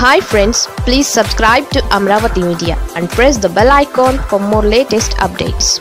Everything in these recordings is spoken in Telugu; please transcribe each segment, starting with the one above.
hi friends please subscribe to Amaravati media and press the bell icon for more latest updates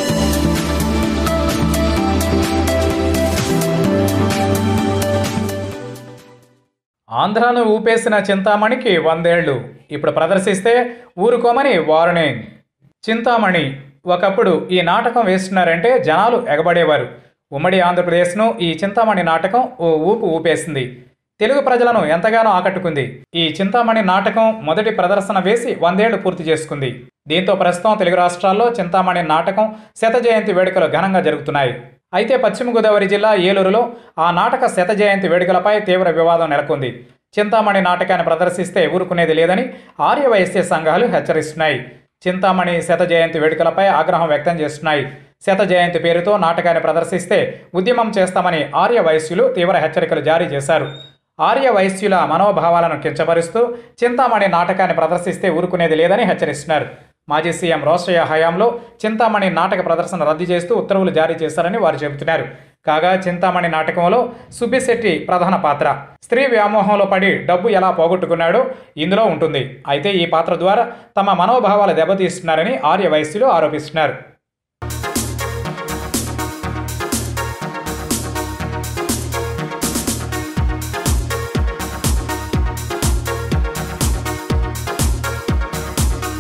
ఆంధ్రాను ఊపేసిన చింతామణికి వందేళ్లు ఇప్పుడు ప్రదర్శిస్తే ఊరుకోమని వార్నింగ్ చింతామణి ఒకప్పుడు ఈ నాటకం వేస్తున్నారంటే జనాలు ఎగబడేవారు ఉమ్మడి ఆంధ్రప్రదేశ్ను ఈ చింతామణి నాటకం ఓ ఊపు ఊపేసింది తెలుగు ప్రజలను ఎంతగానో ఆకట్టుకుంది ఈ చింతామణి నాటకం మొదటి ప్రదర్శన వేసి వందేళ్లు పూర్తి చేసుకుంది దీంతో ప్రస్తుతం తెలుగు రాష్ట్రాల్లో చింతామణి నాటకం శత జయంతి వేడుకలు ఘనంగా జరుగుతున్నాయి అయితే పశ్చిమ గోదావరి జిల్లా ఏలూరులో ఆ నాటక శత జయంతి వేడుకలపై తీవ్ర వివాదం నెలకొంది చింతామణి నాటకాన్ని ప్రదర్శిస్తే ఊరుకునేది లేదని ఆర్యవైశ్య సంఘాలు హెచ్చరిస్తున్నాయి చింతామణి శత జయంతి వేడుకలపై ఆగ్రహం వ్యక్తం చేస్తున్నాయి శత జయంతి పేరుతో నాటకాన్ని ప్రదర్శిస్తే ఉద్యమం చేస్తామని ఆర్య వైశ్యులు తీవ్ర హెచ్చరికలు జారీ చేశారు ఆర్య వైశ్యుల మనోభావాలను కించపరుస్తూ చింతామణి నాటకాన్ని ప్రదర్శిస్తే ఊరుకునేది లేదని హెచ్చరిస్తున్నారు మాజీ సీఎం రోషయ్య హయాంలో చింతామణి నాటక ప్రదర్శన రద్దు చేస్తూ ఉత్తర్వులు జారీ చేశారని వారు చెబుతున్నారు కాగా చింతామణి నాటకంలో సుబ్బిశెట్టి ప్రధాన పాత్ర స్త్రీ వ్యామోహంలో పడి డబ్బు ఎలా పోగొట్టుకున్నాడో ఇందులో ఉంటుంది అయితే ఈ పాత్ర ద్వారా తమ మనోభావాలు దెబ్బతీస్తున్నారని ఆర్య వైశ్యులు ఆరోపిస్తున్నారు